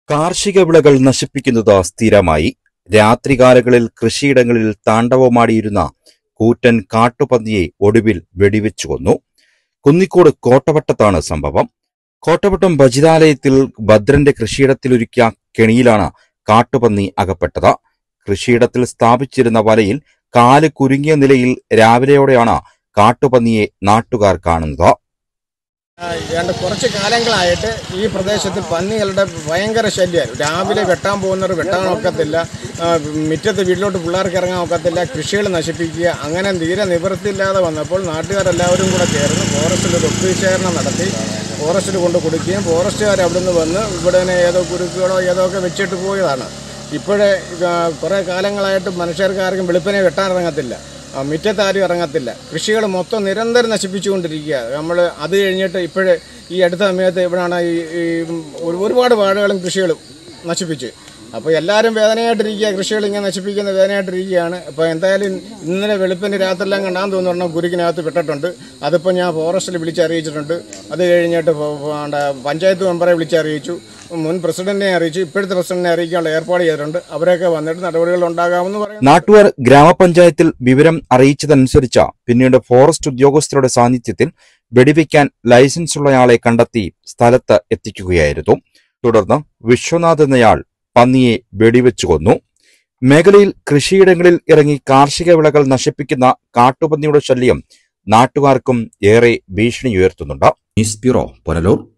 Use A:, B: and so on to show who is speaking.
A: കാർഷിക വിളകൾ നശിപ്പിക്കുന്നത് സ്ഥിരമായി രാത്രികാലങ്ങളിൽ കൃഷിയിടങ്ങളിൽ താണ്ഡവമാടിയിരുന്ന കൂറ്റൻ കാട്ടുപന്നിയെ ഒടുവിൽ വെടിവെച്ചു കൊന്നു കുന്നിക്കോട് കോട്ടവട്ടത്താണ് സംഭവം കോട്ടവട്ടം ഭജിതാലയത്തിൽ ഭദ്രന്റെ കൃഷിയിടത്തിലൊരുക്കിയ കെണിയിലാണ് കാട്ടുപന്നി അകപ്പെട്ടത് കൃഷിയിടത്തിൽ സ്ഥാപിച്ചിരുന്ന വലയിൽ കാല് കുരുങ്ങിയ നിലയിൽ രാവിലെയോടെയാണ് കാട്ടുപന്നിയെ നാട്ടുകാർ കാണുന്നത്
B: ഏതാണ്ട് കുറച്ച് കാലങ്ങളായിട്ട് ഈ പ്രദേശത്ത് പന്നികളുടെ ഭയങ്കര ശല്യമാണ് രാവിലെ വെട്ടാൻ പോകുന്നവർ വെട്ടാൻ ഒക്കത്തില്ല ആ, മുറ്റത്ത് വീട്ടിലോട്ട് പിള്ളേർക്ക് ഇറങ്ങാൻ ഒക്കത്തില്ല കൃഷികൾ നശിപ്പിക്കുക അങ്ങനെ തീരെ നിവൃത്തിയില്ലാതെ വന്നപ്പോൾ നാട്ടുകാരെല്ലാവരും കൂടെ ചേർന്ന് ഫോറസ്റ്റിൽ ഒരു ഒത്തുചേരണം നടത്തി ഫോറസ്റ്റിൽ കൊണ്ട് കൊടുക്കുകയും ഫോറസ്റ്റുകാർ അവിടുന്ന് വന്ന് ഇവിടെ ഏതോ കുരുക്കുകളോ ഏതോ ഒക്കെ വെച്ചിട്ട് പോയതാണ് ഇപ്പോഴേ കുറേ കാലങ്ങളായിട്ട് മനുഷ്യർക്കാർക്കും വെളുപ്പിനെ വെട്ടാനിറങ്ങത്തില്ല ആ, മുറ്റത്താരും ഇറങ്ങത്തില്ല കൃഷികൾ മൊത്തം നിരന്തരം നശിപ്പിച്ചുകൊണ്ടിരിക്കുക നമ്മൾ അത് കഴിഞ്ഞിട്ട് ഇപ്പോഴേ ഈ അടുത്ത സമയത്ത് ഇവിടെയാണ് ഈ ഈ ഒരു- ഒരുപാട് വാഴകളും കൃഷികളും നശിപ്പിച്ച് അപ്പോൾ എല്ലാവരും വേദനയായിട്ടിരിക്കുക കൃഷികൾ ഇങ്ങനെ നശിപ്പിക്കുന്ന വേദനയായിട്ടിരിക്കുകയാണ് അപ്പോൾ എന്തായാലും ഇന്നലെ വെളുപ്പിന് രാത്രിയെല്ലാം കണ്ടാൻ തോന്നുന്നു കുരുക്കിനകത്ത് വിട്ടിട്ടുണ്ട് അതിപ്പോൾ ഞാൻ ഫോറസ്റ്റിൽ വിളിച്ചറിയിച്ചിട്ടുണ്ട് അത് കഴിഞ്ഞിട്ട് പ- പ- പഞ്ചായത്ത് മെമ്പറെ വിളിച്ചറിയിച്ചു മുൻ പ്രസിഡന്റിനെ അറിയിച്ചു ഇപ്പോഴത്തെ പ്രസിഡന്റിനെ അറിയിക്കാനുള്ള ഏർപ്പാട് ചെയ്തിട്ടുണ്ട് അവരൊക്കെ വന്നിട്ട് നടപടികൾ ഉണ്ടാകാമെന്ന് പറയുന്നു
A: നാട്ടുകാർ ഗ്രാമപഞ്ചായത്തിൽ വിവരം അറിയിച്ചതനുസരിച്ച് പിന്നീട് ഫോറസ്റ്റ് ഉദ്യോഗസ്ഥരുടെ സാന്നിധ്യത്തിൽ വെടിവെക്കാൻ ലൈസൻസുള്ളയാളെ കണ്ടെത്തി സ്ഥലത്ത് എത്തിക്കുകയായിരുന്നു തുടർന്ന് വിശ്വനാഥ് എന്നയാൾ പന്നിയെ വെടിവെച്ചു കൊന്നു മേഖലയിൽ കൃഷിയിടങ്ങളിൽ ഇറങ്ങി കാർഷിക വിളകൾ നശിപ്പിക്കുന്ന കാട്ടുപന്നിയുടെ ശല്യം നാട്ടുകാർക്കും ഏറെ ഭീഷണി ഉയർത്തുന്നുണ്ട് ന്യൂസ് ബ്യൂറോ പുനലൂർ